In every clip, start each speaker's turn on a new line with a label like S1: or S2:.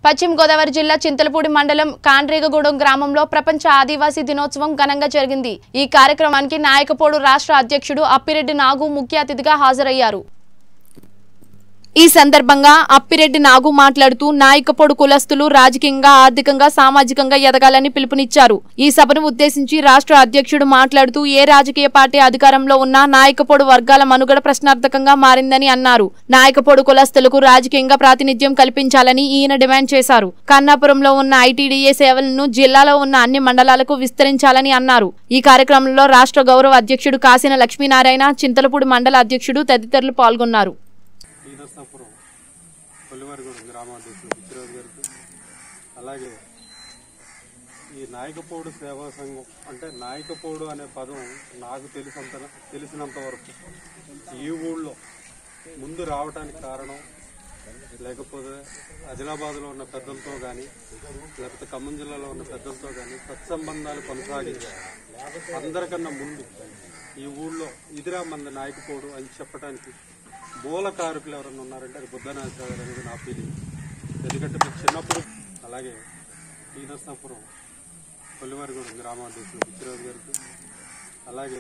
S1: పశ్చిమ గోదావరి జిల్లా చింతలపూడి మండలం కాండ్రేగగూడెం గ్రామంలో ప్రపంచ ఆదివాసీ దినోత్సవం ఘనంగా జరిగింది ఈ కార్యక్రమానికి నాయకపోడు రాష్ట్ర అధ్యక్షుడు అప్పిరెడ్డి నాగు ముఖ్య అతిథిగా హాజరయ్యారు ఈ సందర్భంగా అప్పిరెడ్డి నాగు మాట్లాడుతూ నాయకపోడు కులస్తులు రాజకీయంగా ఆర్థికంగా సామాజికంగా ఎదగాలని పిలుపునిచ్చారు ఈ సభను ఉద్దేశించి రాష్ట్ర అధ్యక్షుడు మాట్లాడుతూ ఏ రాజకీయ పార్టీ అధికారంలో ఉన్నా నాయకపోడు వర్గాల మనుగడ ప్రశ్నార్థకంగా మారిందని అన్నారు నాయకపోడు కులస్తులకు రాజకీయంగా ప్రాతినిధ్యం కల్పించాలని ఈయన డిమాండ్ చేశారు కన్నాపురంలో ఉన్న ఐటీడీఏ సేవలను జిల్లాలో ఉన్న అన్ని మండలాలకు విస్తరించాలని అన్నారు ఈ కార్యక్రమంలో రాష్ట్ర గౌరవ అధ్యక్షుడు కాసిన లక్ష్మీనారాయణ చింతలపూడి మండల అధ్యక్షుడు తదితరులు పాల్గొన్నారు
S2: శ్రీదర్శనపురం కొల్లివారిగూడెం గ్రామాధ్యక్షుడు పిచ్చిరాజు గారికి అలాగే ఈ నాయకపోడు సేవా సంఘం అంటే నాయకపోడు అనే పదం నాకు తెలిసినంత తెలిసినంత వరకు ఈ ఊళ్ళో ముందు రావడానికి కారణం లేకపోతే ఆదిలాబాద్లో ఉన్న పెద్దలతో కానీ లేకపోతే ఖమ్మం జిల్లాలో ఉన్న పెద్దలతో కానీ సత్సంబంధాలు కొనసాగించి అందరికన్నా ముందు ఈ ఊళ్ళో ఇదిరా మంది నాయకపోడు అని చెప్పడానికి మూల కారకులు ఎవరన్నా ఉన్నారంటే అది బుద్ధనాథరావు గారు అనేది నా ఫీలింగ్ ఎందుకంటే మీరు చిన్నప్పుడు అలాగే ఈనస్నాపురం కొల్లివారిగూడెం గ్రామాధ్యక్షుడు పిచ్చిరాజు గారికి అలాగే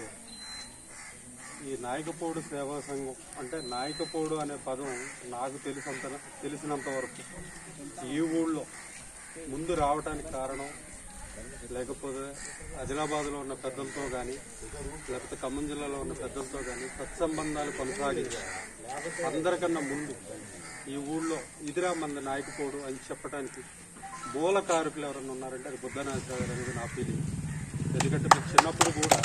S2: ఈ నాయకపోడు సేవా సంఘం అంటే నాయకపోడు అనే పదం నాకు తెలిసినంత తెలిసినంత వరకు ఈ ఊళ్ళో ముందు రావడానికి కారణం లేకపోతే ఆదిలాబాద్లో ఉన్న పెద్దలతో కానీ లేకపోతే ఖమ్మం జిల్లాలో ఉన్న పెద్దలతో కానీ సత్సంబంధాలు కొనసాగించి అందరికన్నా ముందు ఈ ఊళ్ళో ఇదిరా మంది నాయకపోడు అని చెప్పడానికి మూల కారకులు ఎవరన్నా ఉన్నారంటే అది బుద్ధనాథరావు గారు అనేది నా ఫీలింగ్ ఎందుకంటే మీరు చిన్నప్పుడు కూడా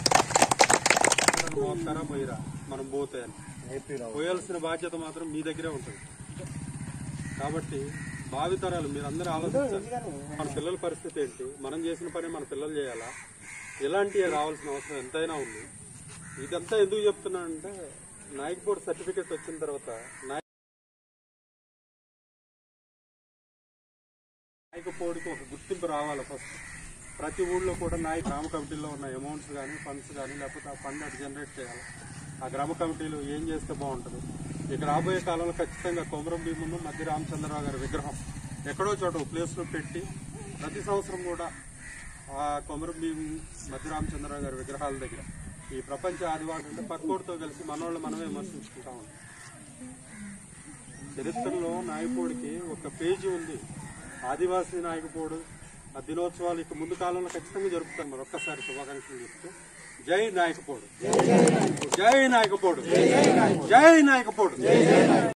S2: మనం మోస్తారా పోయిరా మనం పోతే అని పోయాల్సిన బాధ్యత మాత్రం మీ దగ్గరే ఉంటుంది కాబట్టి భావితరాలు మీరందరూ ఆలోచించాలి మన పిల్లల పరిస్థితి ఏంటి మనం చేసిన పని మన పిల్లలు చేయాలా ఇలాంటివి రావాల్సిన అవసరం ఎంతైనా ఉంది ఇదంతా ఎందుకు చెప్తున్నానంటే నాయకపోడు సర్టిఫికేట్ వచ్చిన తర్వాత నాయ- నాయకపోడికి ఒక గుర్తింపు రావాలి ఫస్ట్ ప్రతి ఊళ్ళో కూడా నాయక గ్రామ కమిటీలో ఉన్న అమౌంట్స్ కానీ ఫండ్స్ కానీ లేకపోతే ఆ ఫండ్ అటు జనరేట్ చేయాలి ఆ గ్రామ కమిటీలు ఏం చేస్తే బాగుంటుంది ఇక రాబోయే కాలంలో ఖచ్చితంగా కొమరం భీమును మధ్య రామచంద్రరావు గారి విగ్రహం ఎక్కడో చోట ఒక ప్లేస్లో పెట్టి ప్రతి సంవత్సరం కూడా ఆ కొమరం భీము మధ్య రామచంద్రరావు గారి విగ్రహాల దగ్గర ఈ ప్రపంచ ఆదివారం అంటే పక్కోడితో కలిసి మనోళ్ళు మనమే విమర్శించుకుంటా ఉంటాం చరిత్రలో నాయకుడికి ఒక పేజీ ఉంది ఆదివాసీ నాయకపోడు ఆ దినోత్సవాలు ఇక ముందు కాలంలో ఖచ్చితంగా జరుపుతాం మరి ఒక్కసారి శుభాకాంక్షలు చెప్తూ జై నాయకపోడు జై నాయకపోడు జై నాయకపోడు